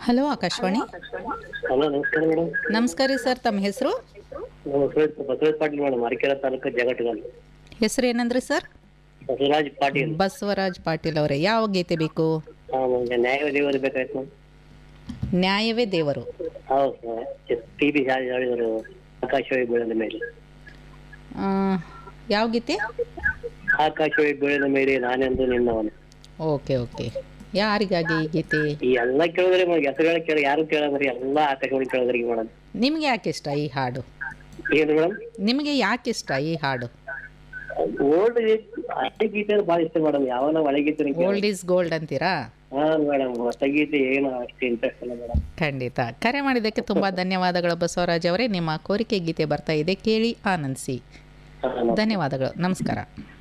hello Akashvani hello ನಮಸ್ಕಾರ madam ನಮಸ್ಕಾರ ರೀ ಸರ್ ತಮ್ಮ ಹೆಸರು ನಮ್ಮ ಬಸವರಾಜ್ ಬಸವರಾಜ್ ಪಾಟೀಲ್ ಮೇಡಮ್ ಅರಕೆರೆ ತಾಲೂಕು ಜಗಟ್ಗಲ್ ಹೆಸರು ಏನಂದ್ರಿ ಸರ್ ಬಸವರಾಜ್ ಪಾಟೀಲ್ ಬಸವರಾಜ್ ಪಾಟೀಲ್ ಅವರೇ ಯಾವ ಗೀತೆ ಬೇಕು ಹಾ ನಮ್ಗೆ ನ್ಯಾಯ ದೇವರು ಬೇಕಾಯ್ತು ಮ್ಯಾಮ್ ನ್ಯಾಯವೇ ದೇವರು ಹೌದು ಸರ್ ಟಿ ಬಿ ಹೇಳಿದರು ಆಕಾಶವಾಣಿ ಬೀಳದ ಮೇಲೆ ಆ, ಯಾವ ಗೀತೆ ಆಕಾಶವಾಣಿ ಬೀಳದ ಮೇಲೆ ನಾನೆಂದು ನಿನ್ನವನು ಓಕೆ ಓಕೆ ಯಾರಿಗಾಗಿ ಈ ಗೀತೆ ಈ ಎಲ್ಲ ಕೇಳಿದ್ರೆ ಹೆಸರುಗಳ ಕೇಳ ಯಾರು ಕೇಳಂದ್ರಿ ಎಲ್ಲ ಆಕಾಶವಾಣಿ ಕೇಳಿದ್ರಿ ಮೇಡಮ್ ನಿಮಗೆ ಯಾಕೆ ಇಷ್ಟ ಈ ಹಾಡು ಏನು ಮೇಡಮ್ ನಿಮಗೆ ಯಾಕೆ ಇಷ್ಟ ಈ ಹಾಡು ಓಲ್ಡ್ ಹಳೆ ಗೀತೆ ಭಾಳ ಇಷ್ಟ ಮೇಡಮ್ ಯಾವನ ಒಳ್ಳೆ ಗೀತೆ ಓಲ್ಡ್ ಈಸ್ ಗೋಲ್ಡ್ ಅಂತೀರಾ ಹಾ ಮೇಡಮ್ ಹೊಸ ಗೀತೆ ಏನು ಅಷ್ಟು ಇಂಟ್ರೆಸ್ಟ್ ಇಲ್ಲ ಮೇಡಮ್ ಖಂಡಿತ ಕರೆ ಮಾಡಿದ್ದಕ್ಕೆ ತುಂಬ ಧನ್ಯವಾದಗಳು ಬಸವರಾಜ್ ಅವರೇ ನಿಮ್ಮ ಕೋರಿಕೆ ಗೀತೆ ಬರ್ತಾ ಇದೆ ಕೇಳಿ ಆನಂದಿಸಿ ಹಾ ಧನ್ಯವಾದಗಳು ನಮಸ್ಕಾರ